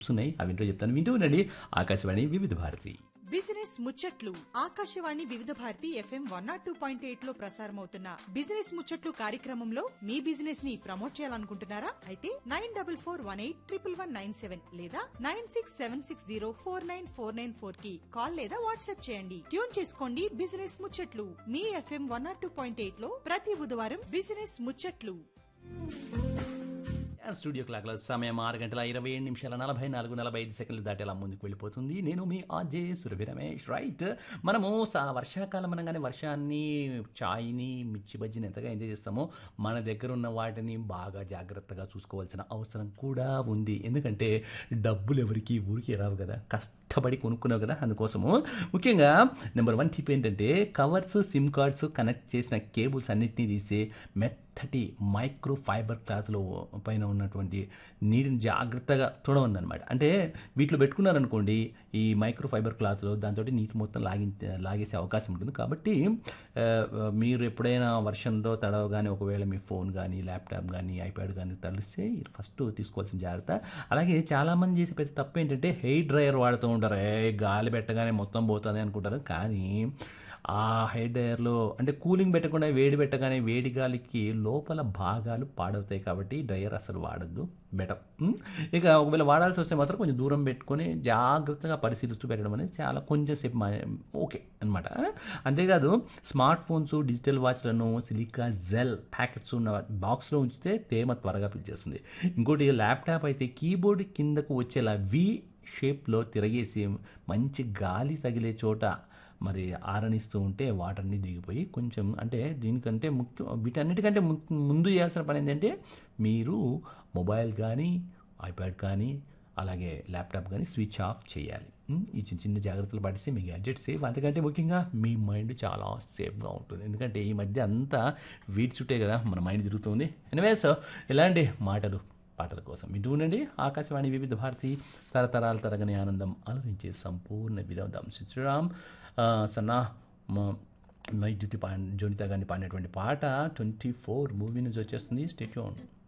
ఉన్నాయి అవి వింటూ చెప్తాను వింటూ ఉండండి ఆకాశవాణి వివిధ భారతి బిజినెస్ ముచ్చట్లు Akashvani Vividh Bharati FM one naught two point eight లో ప్రసారమవుతున్న బిజినెస్ ముచ్చట్లు కార్యక్రమంలో మీ బిజినెస్ ని ప్రమోట్ చేయాలనుకుంటున్నారా అయితే nine double four one eight triple one nine seven లేదా nine six seven six zero four nine four nine four కి కాల్ లేదా వాట్సాప్ చేయండి ట్యూన్ చేసుకోండి బిజినెస్ ముచ్చట్లు మీ FM one naught two point eight లో ప్రతి బుధవారం బిజినెస్ ముచ్చట్లు స్టూడియో క్లాక్లో సమయం ఆరు గంటల ఇరవై ఏడు నిమిషాల నలభై నాలుగు నలభై ఐదు సెకండ్లు దాటేలా ముందుకు వెళ్ళిపోతుంది నేను మీ ఆర్జే సురభి రమేష్ రైట్ మనము సా వర్షాకాలం అనగానే వర్షాన్ని చాయ్ని మిర్చి బజ్జీని ఎంతగా ఎంజాయ్ చేస్తామో మన దగ్గర ఉన్న వాటిని బాగా జాగ్రత్తగా చూసుకోవాల్సిన అవసరం కూడా ఉంది ఎందుకంటే డబ్బులు ఎవరికి ఊరికి రావు కదా కష్టపడి కొనుక్కున్నావు కదా అందుకోసము ముఖ్యంగా నెంబర్ వన్ టిప్ ఏంటంటే కవర్స్ సిమ్ కార్డ్స్ కనెక్ట్ చేసిన కేబుల్స్ అన్నిటినీ తీసి మెత్తటి మైక్రో ఫైబర్ క్లాత్లో పైన ఉన్నటువంటి నీటిని జాగ్రత్తగా తొడవండి అనమాట అంటే వీటిలో పెట్టుకున్నారనుకోండి ఈ మైక్రో ఫైబర్ క్లాత్లో దాంతో నీటి మొత్తం లాగి లాగేసే అవకాశం ఉంటుంది కాబట్టి ఆ, మీరు ఎప్పుడైనా వర్షంలో తడవగానే ఒకవేళ మీ ఫోన్ కానీ ల్యాప్టాప్ కానీ ఐప్యాడ్ కానీ తడిస్తే ఫస్ట్ తీసుకోవాల్సిన జాగ్రత్త అలాగే చాలామంది చేసే పెద్ద తప్పు ఏంటంటే హెయిర్ డ్రైయర్ వాడుతూ ఉంటారు ఏ గాలి పెట్టగానే మొత్తం పోతుంది అనుకుంటారు కానీ ఆ హెయిర్ డ్రైయర్లో అంటే కూలింగ్ పెట్టకుండా వేడి పెట్టగానే వేడి గాలికి లోపల భాగాలు పాడవుతాయి కాబట్టి డ్రైయర్ అసలు వాడద్దు బెటర్ ఇక ఒకవేళ వాడాల్సి వస్తే మాత్రం కొంచెం దూరం పెట్టుకొని జాగ్రత్తగా పరిశీలిస్తూ పెట్టడం అనేది చాలా కొంచెం సేపు మా- ఓకే అనమాట అంతేకాదు స్మార్ట్ ఫోన్స్ డిజిటల్ వాచ్లను సిలికా జెల్ ప్యాకెట్స్ ఉన్న బాక్స్లో ఉంచితే తేమ త్వరగా పిలిచేస్తుంది ఇంకోటి ల్యాప్టాప్ అయితే కీబోర్డ్ కిందకు వచ్చేలా వి షేప్లో తిరగేసి మంచి గాలి తగిలే చోట మరి ఆరనిస్తూ ఉంటే వాటర్ని దిగిపోయి కొంచెం అంటే దీనికంటే ముఖ్యం వీటన్నిటికంటే ము- ముందు చేయాల్సిన పని ఏంటంటే మీరు మొబైల్ కానీ ఐప్యాడ్ కానీ అలాగే ల్యాప్టాప్ కానీ స్విచ్ ఆఫ్ చేయాలి ఉమ్, ఈ చిన్న చిన్న జాగ్రత్తలు పాటిస్తే మీ గ్యాడ్జెట్ సేఫ్ అంతకంటే ముఖ్యంగా మీ మైండ్ చాలా సేఫ్గా ఉంటుంది ఎందుకంటే ఈ మధ్య అంతా వీటి చుట్టే కదా మన మైండ్ తిరుగుతుంది ఎనివేస్ ఇలాంటి మాటలు పాటల కోసం వింటూ ఉండండి ఆకాశవాణి వివిధ భారతి తరతరాల తరగని ఆనందం ఆలోచించే సంపూర్ణ వినోదం శ్రీరామ్ సన్నా నైట్ డ్యూటీ పా జోనితా గారిని పాడినటువంటి పాట ట్వంటీ ఫోర్ మూవీ నుంచి వచ్చేస్తుంది స్టేట్యూన్